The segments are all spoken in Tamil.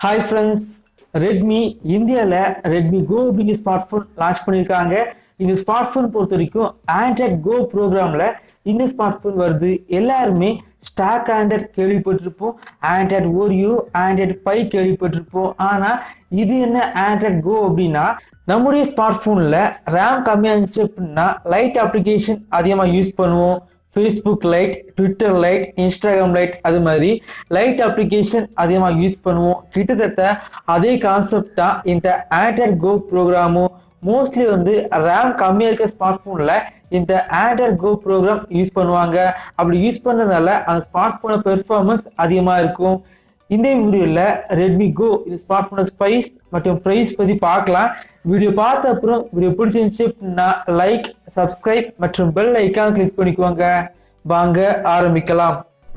ஹாய் ஃப்ரெண்ட்ஸ் ரெட்மி இந்தியாவில் ரெட்மி கோ அப்படின்னு ஸ்மார்ட் ஃபோன் லான்ச் பண்ணியிருக்காங்க இந்த ஸ்மார்ட் ஃபோன் பொறுத்த வரைக்கும் ஆண்ட்ராய்ட் கோ ப்ரோக்ராமில் இந்த ஸ்மார்ட் ஃபோன் வருது எல்லாருமே ஸ்டாக் ஆண்ட்ராய்ட் கேள்விப்பட்டிருப்போம் ஆண்ட்ராய்ட் ஓரியோ ஆண்ட்ராய்ட் பை கேள்விப்பட்டிருப்போம் ஆனால் இது என்ன ஆண்ட்ராய்ட் கோ அப்படின்னா நம்முடைய ஸ்மார்ட் ஃபோனில் ரேம் கம்மியாக இருந்துச்சு அப்படின்னா லைட் அப்ளிகேஷன் அதிகமாக யூஸ் பண்ணுவோம் Facebook lite Twitter lite Instagram lite அது மாதிரி லைட் அப்ளிகேஷன் அதிகமாக யூஸ் பண்ணுவோம் கிட்டத்தட்ட அதே கான்செப்ட் தான் இந்த ஆண்ட்ராய்ட் கோ ப்ரோக்ராமும் மோஸ்ட்லி வந்து ரேம் கம்மியாக இருக்க ஸ்மார்ட் ஃபோனில் இந்த ஆண்ட்ராய்ட் கோ ப்ரோக்ராம் யூஸ் பண்ணுவாங்க அப்படி யூஸ் பண்ணதுனால அந்த ஸ்மார்ட் ஃபோனோட பெர்ஃபார்மன்ஸ் அதிகமாக இருக்கும் இந்த வீடியோவில் ரெட்மி கோ இந்த ஸ்மார்ட் ஃபோனோட ஸ்பைஸ் மற்றும் ப்ரைஸ் பற்றி பார்க்கலாம் வீடியோ பார்த்த அப்புறம் வீடியோ பிடிச்சிருந்துச்சு அப்படின்னா லைக் சப்ஸ்கிரைப் மற்றும் பெல் ஐக்கான் கிளிக் பண்ணிக்கோங்க வாங்க ஆரம்பிக்கலாம்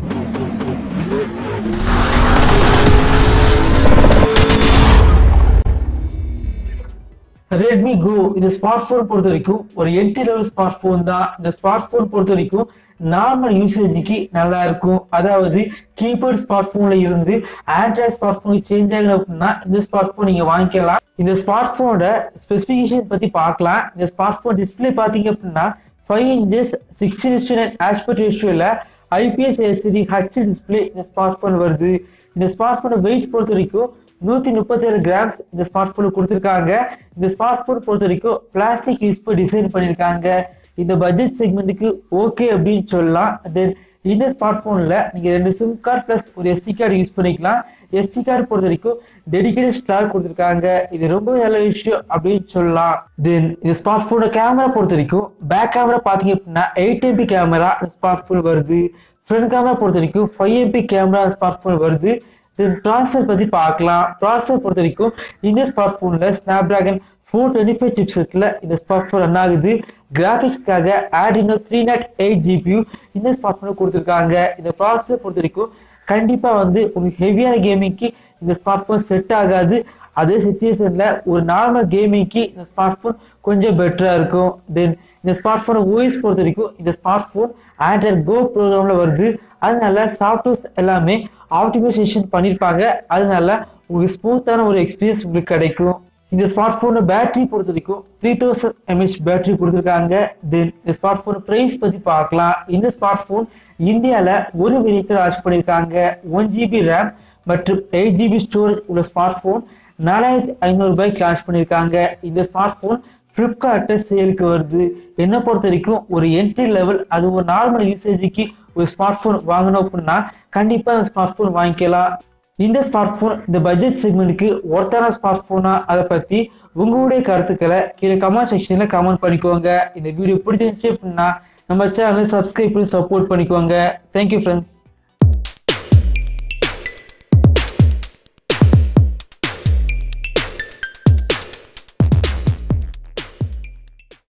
ரெட்மி கோ இந்த ஸ்மார்ட் போன் பொறுத்த வரைக்கும் ஒரு என்ட்ரி லெவல் ஸ்மார்ட் போன் தான் இந்த ஸ்மார்ட் போன் பொறுத்த வரைக்கும் நார்மல் யூசேஜுக்கு நல்லா இருக்கும் அதாவது கீபோர்ட் ஸ்மார்ட் போன்ல இருந்து ஆண்ட்ராய்ட் ஸ்மார்ட் போனுக்கு சேஞ்ச் ஆகணும் அப்படின்னா இந்த ஸ்மார்ட் போன் நீங்க வாங்கிக்கலாம் இந்த ஸ்மார்ட் போனோட ஸ்பெசிபிகேஷன் பத்தி பார்க்கலாம் இந்த ஸ்மார்ட் போன் டிஸ்பிளே பாத்தீங்க அப்படின்னா five inches sixteen inch nine aspect ரேஷியோல ஐபிஎஸ் எல்சிடி ஹச் டிஸ்பிளே இந்த ஸ்மார்ட் போன் வருது இந்த ஸ்மார்ட் போனோட வெயிட் பொறுத்த வரைக்கும் நூத்தி முப்பத்தி ஏழு கிராம்ஸ் இந்த ஸ்மார்ட் போன் கொடுத்துருக்காங்க இந்த ஸ்மார்ட் போன் பொறுத்த வரைக்கும் பிளாஸ்டிக் யூஸ் பண்ணி டிசைன் பண்ணியிருக்காங்க இந்த பட்ஜெட் செக்மெண்ட்டுக்கு ஓகே அப்படின்னு சொல்லலாம் தென் இந்த ஸ்மார்ட் போன்ல நீங்க ரெண்டு சிம் கார்டு பிளஸ் ஒரு எஸ்டி கார்டு யூஸ் பண்ணிக்கலாம் எஸ்டி கார்டு பொறுத்த வரைக்கும் டெடிகேட்டட் ஸ்டார் கொடுத்துருக்காங்க இது ரொம்ப நல்ல விஷயம் அப்படின்னு சொல்லலாம் தென் இந்த ஸ்மார்ட் போனோட கேமரா பொறுத்த வரைக்கும் பேக் கேமரா பாத்தீங்க அப்படின்னா eight MP camera smart phone வருது ஃப்ரண்ட் கேமரா பொறுத்த வரைக்கும் five MP camera smart phone வருது தென் ப்ராசஸர் பத்தி பார்க்கலாம் ப்ராசஸர் பொறுத்த வரைக்கும் இந்த ஸ்மார்ட் போன்ல Snapdragon four twenty five சிப்செட்ல இந்த ஸ்மார்ட் போன் ரன் ஆகுது கிராஃபிக்ஸ்க்காக Adreno three nought eight GPU இந்த ஸ்மார்ட் போன் கொடுத்துருக்காங்க இந்த ப்ராசஸர் பொறுத்த வரைக்கும் கண்டிப்பா வந்து உங்களுக்கு ஹெவியான கேமிங்க்கு இந்த ஸ்மார்ட் போன் செட் ஆகாது அதே சுச்சுவேஷன்ல ஒரு நார்மல் கேமிங்க்கு இந்த ஸ்மார்ட் போன் கொஞ்சம் பெட்டரா இருக்கும் தென் இந்த ஸ்மார்ட் போனை ஓஎஸ் பொறுத்த வரைக்கும் இந்த ஸ்மார்ட் போன் ஆண்ட்ராய்ட் கோ ப்ரோக்ராம்ல வருது அதனால சாஃப்ட்வேர்ஸ் எல்லாமே ஆப்டிமைசேஷன் பண்ணியிருப்பாங்க அதனால உங்களுக்கு ஸ்மூத்தான ஒரு எக்ஸ்பீரியன்ஸ் உங்களுக்கு கிடைக்கும் இந்த ஸ்மார்ட் போனோட பேட்டரி பொறுத்த வரைக்கும் த்ரீ தௌசண்ட் எம்ஏஹெச் பேட்டரி கொடுத்துருக்காங்க தென் இந்த ஸ்மார்ட் போன் ப்ரைஸ் பத்தி பார்க்கலாம் இந்த ஸ்மார்ட் போன் இந்தியாவில் ஒரு வேரியத்தில் லான்ச் பண்ணியிருக்காங்க ஒன் ஜிபி ரேம் மற்றும் எயிட் ஜிபி ஸ்டோரேஜ் உள்ள ஸ்மார்ட் போன் நாலாயிரத்தி ஐநூறு ரூபாய்க்கு லான்ச் பண்ணியிருக்காங்க இந்த ஸ்மார்ட் போன் ஃப்ளிப்கார்ட்டை சேலுக்கு வருது என்னை பொறுத்த வரைக்கும் ஒரு என்ட்ரி லெவல் அது ஒரு நார்மல் யூசேஜுக்கு ஒரு ஸ்மார்ட் போன் வாங்கணும் அப்படின்னா கண்டிப்பாக அந்த ஸ்மார்ட் போன் வாங்கிக்கலாம் இந்த ஸ்மார்ட் போன் இந்த பட்ஜெட் செக்மெண்ட்டுக்கு ஒருத்தான ஸ்மார்ட் போனா அதை பத்தி உங்களுடைய கருத்துக்களை கீழே கமெண்ட் செக்ஷன்ல கமெண்ட் பண்ணிக்கோங்க இந்த வீடியோ பிடிச்சிருந்துச்சு அப்படின்னா நம்ம சேனலை சப்ஸ்கிரைப் பண்ணி சப்போர்ட் பண்ணிக்கோங்க தேங்க்யூ ஃப்ரெண்ட்ஸ்